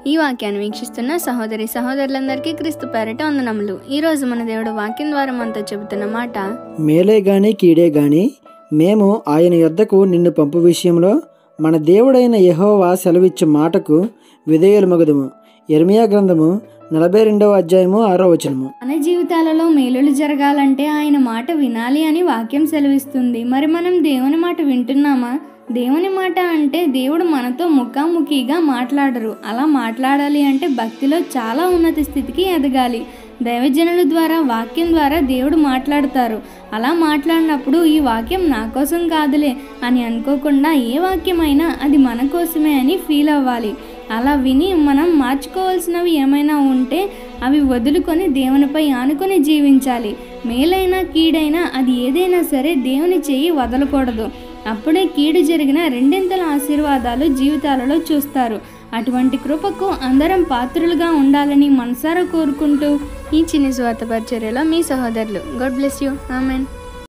ఈ వాక్యాన్ని వీక్షిస్తున్న సహోదరి సహోదరులందరికీ క్రీస్తు పేరట వందనములు ఈ రోజు మన దేవుడు వాక్యం ద్వారా మనతో చెబుతున్న మాట మేలే గాని కీడే గాని మేము ఆయన యొద్దకు నిన్ను పంపు విషయంలో మన దేవుడైన యెహోవా సెలవిచ్చు మాటకు విధేయులమగుదుము ఎర్మియా గ్రంథము నలభై రెండవ అధ్యాయము ఆరో వచనము మన జీవితాలలో మేలులు జరగాలంటే ఆయన మాట వినాలి అని వాక్యం సెలవిస్తుంది మరి మనం దేవుని మాట వింటున్నామా దేవుని మాట అంటే దేవుడు మనతో ముఖాముఖిగా మాట్లాడరు అలా మాట్లాడాలి అంటే భక్తిలో చాలా ఉన్నత స్థితికి ఎదగాలి దైవజనుల ద్వారా వాక్యం ద్వారా దేవుడు మాట్లాడతారు అలా మాట్లాడినప్పుడు ఈ వాక్యం నా కోసం కాదులే అని అనుకోకుండా ఏ వాక్యమైనా అది మన కోసమే అని ఫీల్ అవ్వాలి అలా విని మనం మార్చుకోవాల్సినవి ఏమైనా ఉంటే అవి వదులుకొని దేవునిపై ఆనుకొని జీవించాలి మేలైనా కీడైనా అది ఏదైనా సరే దేవుని చెయ్యి వదలకూడదు అప్పుడే కీడు జరిగిన రెండింతల ఆశీర్వాదాలు జీవితాలలో చూస్తారు అటువంటి కృపకు అందరం పాత్రులుగా ఉండాలని మనసారా కోరుకుంటూ ఈ చిన్ని స్వార్థ పరిచర్యలో మీ సహోదరులు గాడ్ బ్లెస్ యూ ఆమెన్